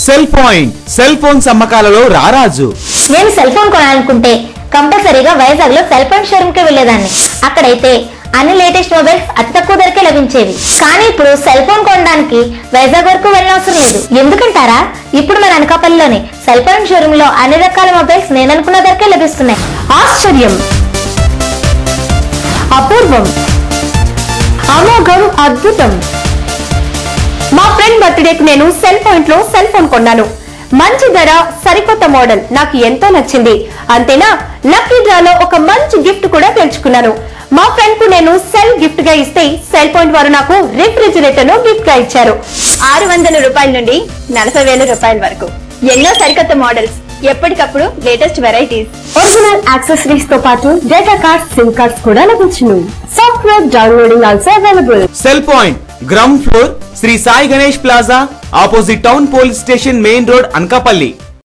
cell point cell phones అమ్మకాలలో రారాజు నేను సెల్ ఫోన్ కొనాలనుకుంటే కంపల్సరీగా వైజాగ్ లో సెల్ ఫోన్ షోరూమ్ కి వెళ్లేదాన్ని అక్కడైతే అన్ని లేటెస్ట్ మొబైల్స్ అతి తక్కువ ధరకే లభించేవి కానీ ఇప్పుడు సెల్ ఫోన్ కొనడానికి వైజాగ్ వరకు వెళ్ళనవసరం లేదు ఎందుకంటారా ఇప్పుడు మన అనకాపల్లిలోని సెల్ ఫోన్ షోరూమ్ లో అన్ని రకాల మొబైల్స్ నేను అనుకున్న ధరకే లభిస్తున్నాయి ఆశ్చర్యం అపూర్వం అమోఘం అద్భుతం మా ఫ్రెండ్ బర్త్డేకి నేను సెల్ పాయింట్ లో సెల్ ఫోన్ కొన్నాను మంచి ధర సరికొత్త మోడల్ నాకు ఎంతో నచ్చింది అంతేనా లక్కీ డ్రాలో ఒక మంచి గిఫ్ట్ కూడా గెలుచుకున్నాను మా ఫ్రెండ్ కు నేను సెల్ గిఫ్ట్ గా ఇస్తే సెల్ పాయింట్ వారు నాకు రిఫ్రిజిరేటర్ ను గిఫ్ట్ గా ఇచ్చారు ఆరు వందల రూపాయల నుండి నలభై వేల రూపాయల వరకు ఎన్నో సరికొత్త మోడల్స్ ఎప్పటికప్పుడు లేటెస్ట్ వెరైటీస్ ఒరిజినల్ యాక్సెసరీస్ తో పాటు డేటా కార్డ్స్ సిమ్ కార్డ్స్ కూడా లభించును software downloading also available cell point ground floor Shri Sai Ganesh plaza opposite town police station main road Anakapalli